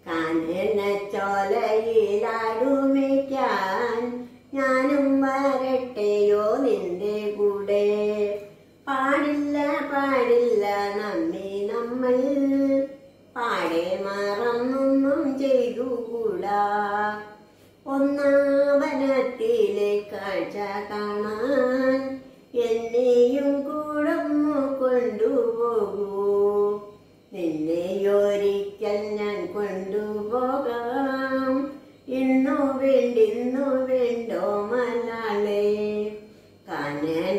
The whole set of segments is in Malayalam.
കാനന ചോലയിലാടുമേക്കാൻ ഞാനും വരട്ടെയോ നിന്റെ കൂടെ പാടില്ല പാടില്ല നമ്മെ നമ്മൾ പാടെ മറന്നൊന്നും ചെയ്തുകൂടാ ഒന്നാവനത്തിലെ കാഴ്ച കാണാൻ എന്നെയും കൂടൊന്നു കൊണ്ടുപോകൂ നിന്നെയൊരിക്കൽ ഞാൻ കൊണ്ടുപോകാം ഇന്നു വേണ്ടിന്നു വേണ്ടോ മലാളെ കാനന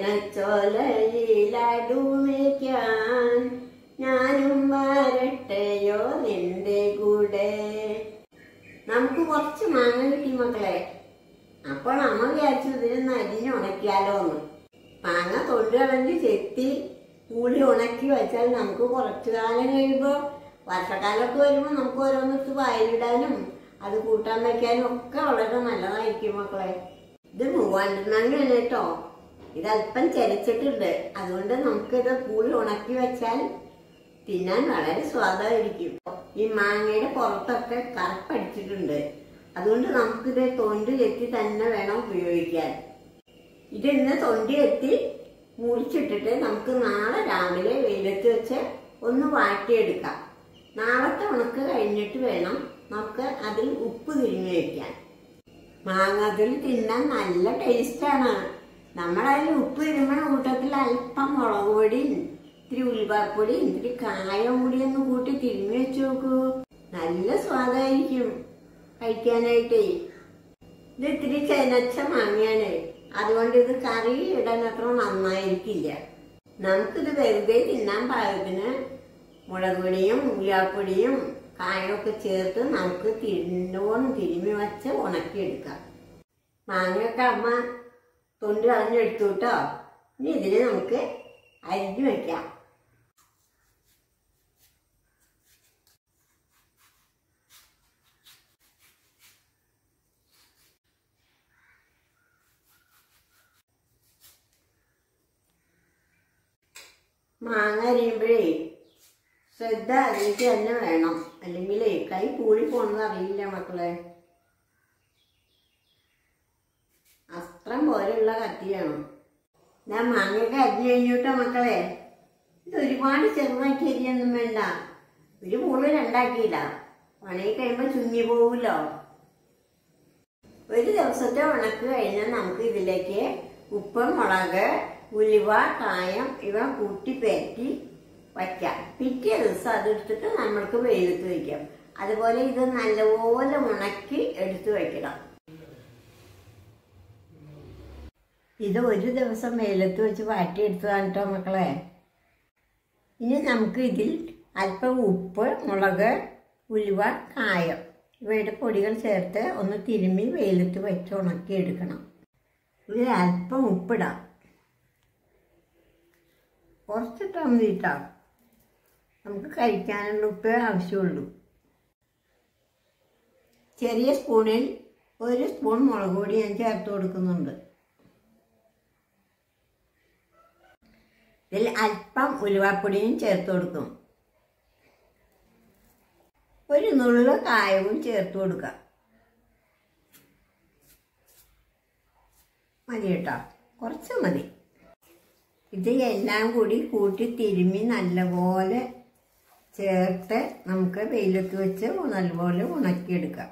ചോലയിലടുമയ്ക്കാൻ ഞാനും വരട്ടെയോ നിന്റെ കൂടെ നമുക്ക് കുറച്ച് മാങ്ങ കിട്ടി മക്കളെ അപ്പോൾ അമ്മ വിചാരിച്ചു ഇതിനൊന്ന് അരിഞ്ഞ് ഉണക്കിയാലോ എന്ന് മാങ്ങ തൊണ്ട് കളഞ്ഞ് ചെത്തി കൂടി ഉണക്കി വെച്ചാൽ നമുക്ക് കുറച്ചു കാലം കഴിയുമ്പോൾ വർഷക്കാലമൊക്കെ വരുമ്പോൾ നമുക്ക് ഓരോന്നിട്ട് വായിലിടാനും അത് കൂട്ടാൻ വയ്ക്കാനും ഒക്കെ വളരെ നല്ലതായിരിക്കും മക്കളെ ഇത് മൂവാണ്ടിനാണ് കേട്ടോ ഇത് അല്പം ചരിച്ചിട്ടുണ്ട് അതുകൊണ്ട് നമുക്കിത് കൂടി ഉണക്കി വെച്ചാൽ തിന്നാൻ വളരെ സ്വാദായിരിക്കും ഈ മാങ്ങയുടെ പുറത്തൊക്കെ കറുപ്പടിച്ചിട്ടുണ്ട് അതുകൊണ്ട് നമുക്കിത് തൊണ്ട് ചെത്തി തന്നെ വേണം ഉപയോഗിക്കാൻ ഇത് ഇന്ന് തൊണ്ടി എത്തി മുറിച്ചിട്ടിട്ട് നമുക്ക് നാളെ രാവിലെ വെയിലത്ത് വെച്ച് ഒന്ന് വാട്ടിയെടുക്കാം നാളത്തെ ഉണക്ക് കഴിഞ്ഞിട്ട് വേണം നമുക്ക് അതിൽ ഉപ്പ് തിരിഞ്ഞു വെക്കാൻ മാങ്ങത്തിൽ തിന്നാൻ നല്ല ടേസ്റ്റാണ് നമ്മളതിൽ ഉപ്പ് തിരുമണ കൂട്ടത്തിൽ അല്പം മുളക് പൊടിയും ഇത്തിരി ഉലുവാപ്പൊടിയും ഇത്തിരി കായം കൂടി ഒന്ന് കൂട്ടി തിരുമ്മി വെച്ച് നോക്കൂ നല്ല സ്വാദായിരിക്കും കഴിക്കാനായിട്ടേ ഇത് ഇത്തിരി ചെനച്ച മാങ്ങയാണ് അതുകൊണ്ട് ഇത് കറി ഇടാൻ അത്ര നന്നായിരിക്കില്ല നമുക്കിത് വെറുതെ തിന്നാൻ പാകത്തിന് മുളക് പൊടിയും ഉലാപ്പൊടിയും കായൊക്കെ ചേർത്ത് നമുക്ക് തിരിഞ്ഞോണം തിരുമ്മി വെച്ച് ഉണക്കിയെടുക്കാം മാങ്ങയൊക്കെ അമ്മ തൊണ്ട് കളഞ്ഞെടുത്തു കേട്ടോ ഇനി ഇതിന് നമുക്ക് അരിഞ്ഞു വെക്കാം മാങ്ങ അരിയുമ്പോഴേ ശ്രദ്ധ അതിലേക്ക് തന്നെ വേണം അല്ലെങ്കിലേ കൈ പൂഴി പോണെന്ന് അറിയില്ല മക്കളെ അസ്ത്രം പോലെയുള്ള കത്തി വേണം ഞാൻ മാങ്ങയൊക്കെ അരിഞ്ഞു കഴിഞ്ഞിട്ടോ മക്കളെ ഇത് ഒരുപാട് ചെറുതാക്കി അരിയൊന്നും വേണ്ട ഒരു പൂള് രണ്ടാക്കിയില്ല ഉണങ്ങി കഴിയുമ്പോൾ ചുങ്ങി പോവുമല്ലോ ഒരു ദിവസത്തെ ഉണക്ക് കഴിഞ്ഞാൽ നമുക്ക് ഇതിലേക്ക് ഉപ്പ് മുളക് ഉലുവ കായം ഇവ കൂട്ടി പെരട്ടി വയ്ക്കാം പിറ്റേ ദിവസം അതെടുത്തിട്ട് നമ്മൾക്ക് വെയിലത്ത് വയ്ക്കാം അതുപോലെ ഇത് നല്ലപോലെ ഉണക്കി എടുത്തു വയ്ക്കണം ഇത് ഒരു ദിവസം വെയിലത്ത് വെച്ച് വാട്ടിയെടുത്തതാണ് കേട്ടോ മക്കളെ ഇനി നമുക്ക് ഇതിൽ അല്പം ഉപ്പ് മുളക് ഉലുവ കായം ഇവയുടെ പൊടികൾ ചേർത്ത് ഒന്ന് തിരുമ്മി വെയിലത്ത് വെച്ച് ഉണക്കി എടുക്കണം ഇതിൽ അല്പം ഉപ്പിടാം കുറച്ചിട്ടാൽ മതി കേട്ടോ നമുക്ക് കഴിക്കാനുള്ള ഉപ്പേ ആവശ്യമുള്ളൂ ചെറിയ സ്പൂണിൽ ഒരു സ്പൂൺ മുളക് പൊടി ഞാൻ ചേർത്ത് കൊടുക്കുന്നുണ്ട് ഇതിൽ അല്പം ഉലുവാപ്പൊടിയും ചേർത്ത് കൊടുക്കും ഒരു നുള്ളു കായവും ചേർത്ത് കൊടുക്കാം മതി കേട്ടോ കുറച്ച് മതി ഇത് എല്ലാം കൂടി കൂട്ടി തിരുമ്മി നല്ലപോലെ ചേർത്ത് നമുക്ക് വെയിലത്ത് വെച്ച് നല്ലപോലെ ഉണക്കിയെടുക്കാം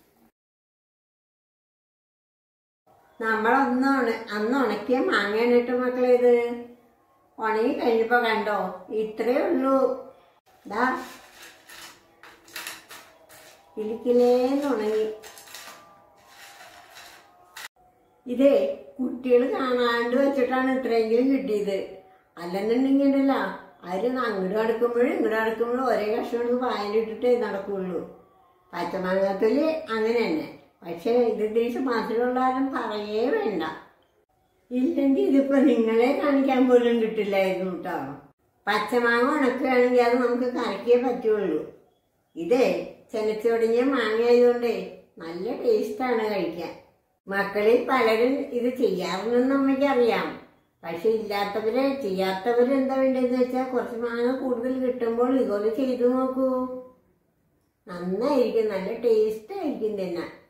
നമ്മളൊന്ന് ഉണ അന്ന് ഉണക്കിയ മാങ്ങയാണ് കേട്ടോ മക്കളെ ഇത് ഉണങ്ങി കഴിഞ്ഞപ്പോ കണ്ടോ ഇത്രയേ ഉള്ളൂ ദാ ഇലിക്കിലേന്ന് ഉണങ്ങി ഇതേ കുട്ടികൾ കാണാണ്ട് വെച്ചിട്ടാണ് ഇത്രയെങ്കിലും കിട്ടിയത് അല്ലെന്നുണ്ടെങ്കിൽ ഉണ്ടല്ല അവര് അങ്ങോട്ട് നടക്കുമ്പോഴും ഇങ്ങോട്ട് നടക്കുമ്പോഴും ഒരേ കഷ്ണം എടുത്ത് വായിലിട്ടിട്ടേ നടക്കുള്ളൂ പച്ചമാങ്ങാത്തില് അങ്ങനെ തന്നെ പക്ഷെ ഇത് ദേശം മാത്രമുള്ളവരും പറയേ വേണ്ട ഇല്ലെങ്കിൽ ഇതിപ്പോ നിങ്ങളെ കാണിക്കാൻ പോലും കിട്ടില്ലായിരുന്നു കേട്ടോ പച്ചമാങ്ങ ഉണക്കുകയാണെങ്കിൽ അത് നമുക്ക് കറക്കിയേ പറ്റുള്ളൂ ഇതേ ചെനച്ചൊടിഞ്ഞ മാങ്ങ ആയതുകൊണ്ടേ നല്ല ടേസ്റ്റാണ് കഴിക്കാൻ മക്കളിൽ പലരും ഇത് ചെയ്യാറുണ്ടെന്ന് അമ്മയ്ക്ക് അറിയാം പക്ഷെ ഇല്ലാത്തവര് ചെയ്യാത്തവര് എന്താ വേണ്ടതെന്ന് വെച്ചാൽ കുറച്ച് മാങ്ങ കൂടുതൽ കിട്ടുമ്പോൾ ഇതുപോലെ ചെയ്തു നോക്കൂ നന്നായിരിക്കും നല്ല ടേസ്റ്റ് ആയിരിക്കും തിന്നാൻ